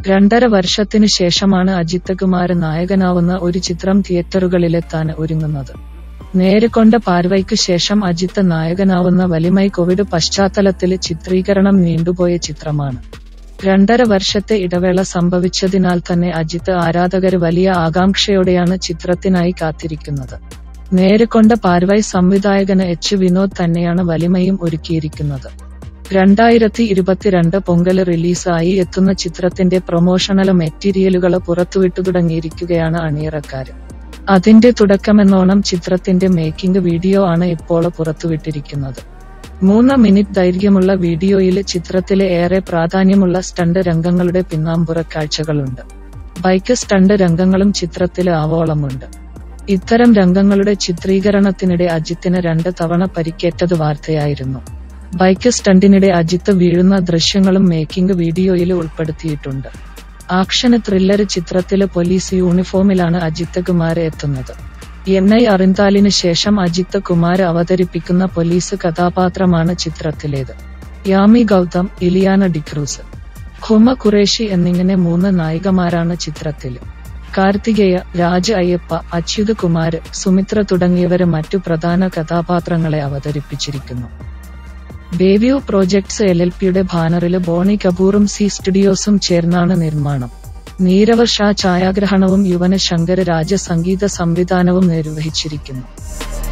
രണ്ടര വർഷത്തിനു ശേഷമാണ് അജിത് കുമാർ നായകനാവുന്ന ഒരു ചിത്രം തിയേറ്ററുകളിലെത്താൻ ഒരുങ്ങുന്നത് നേരിക്കൊണ്ട പാർവയ്ക്കു ശേഷം അജിത്ത് നായകനാവുന്ന വലിമൈ കോവിഡ് പശ്ചാത്തലത്തിൽ ചിത്രീകരണം നീണ്ടുപോയ ചിത്രമാണ് രണ്ടര വർഷത്തെ ഇടവേള സംഭവിച്ചതിനാൽ തന്നെ അജിത്ത് ആരാധകർ വലിയ ആകാംക്ഷയോടെയാണ് ചിത്രത്തിനായി കാത്തിരിക്കുന്നത് നേരിക്കൊണ്ട പാർവൈ സംവിധായകന് എച്ച് വിനോദ് തന്നെയാണ് വലിമയും ഒരുക്കിയിരിക്കുന്നത് രണ്ടായിരത്തി ഇരുപത്തിരണ്ട് പൊങ്കൽ റിലീസായി എത്തുന്ന ചിത്രത്തിന്റെ പ്രൊമോഷണൽ മെറ്റീരിയലുകൾ പുറത്തുവിട്ടു തുടങ്ങിയിരിക്കുകയാണ് അണിയറക്കാര് അതിന്റെ തുടക്കമെന്നോണം ചിത്രത്തിന്റെ മേക്കിംഗ് വീഡിയോ ആണ് ഇപ്പോൾ പുറത്തുവിട്ടിരിക്കുന്നത് മൂന്ന് മിനിറ്റ് ദൈർഘ്യമുള്ള വീഡിയോയിൽ ചിത്രത്തിലെ ഏറെ പ്രാധാന്യമുള്ള സ്റ്റണ്ട് രംഗങ്ങളുടെ പിന്നാമ്പുറ കാഴ്ചകളുണ്ട് ബൈക്ക് സ്റ്റണ്ട് രംഗങ്ങളും ചിത്രത്തിൽ ആവോളമുണ്ട് ഇത്തരം രംഗങ്ങളുടെ ചിത്രീകരണത്തിനിടെ അജിത്തിന് രണ്ട് തവണ പരിക്കേറ്റത് വാർത്തയായിരുന്നു ബൈക്ക് സ്റ്റണ്ടിനിടെ അജിത്ത് വീഴുന്ന ദൃശ്യങ്ങളും മേക്കിംഗ് വീഡിയോയിൽ ഉൾപ്പെടുത്തിയിട്ടുണ്ട് ആക്ഷൻ ത്രില്ലർ ചിത്രത്തില് പോലീസ് യൂണിഫോമിലാണ് അജിത്ത് കുമാർ എത്തുന്നത് എൻ ഐ അറിന്താലിന് ശേഷം അജിത്ത് കുമാർ അവതരിപ്പിക്കുന്ന പോലീസ് കഥാപാത്രമാണ് ചിത്രത്തിലേത് യാമി ഗൗതം ഇലിയാന ഡിക്രൂസ് ഹുമ ഖുറേഷി എന്നിങ്ങനെ മൂന്ന് നായികമാരാണ് ചിത്രത്തിൽ കാർത്തികേയ രാജ് അയ്യപ്പ അച്യുത് കുമാർ സുമിത്ര തുടങ്ങിയവര് മറ്റു പ്രധാന കഥാപാത്രങ്ങളെ അവതരിപ്പിച്ചിരിക്കുന്നു ബേവ്യൂ പ്രോജക്ട്സ് എൽ എൽ പിയുടെ ബാനറില് ബോണി കപൂറും സി സ്റ്റുഡിയോസും ചേർന്നാണ് നിർമ്മാണം നീരവ ഷാ ഛായാഗ്രഹണവും യുവന ശങ്കർ രാജ സംഗീത സംവിധാനവും നിർവഹിച്ചിരിക്കുന്നു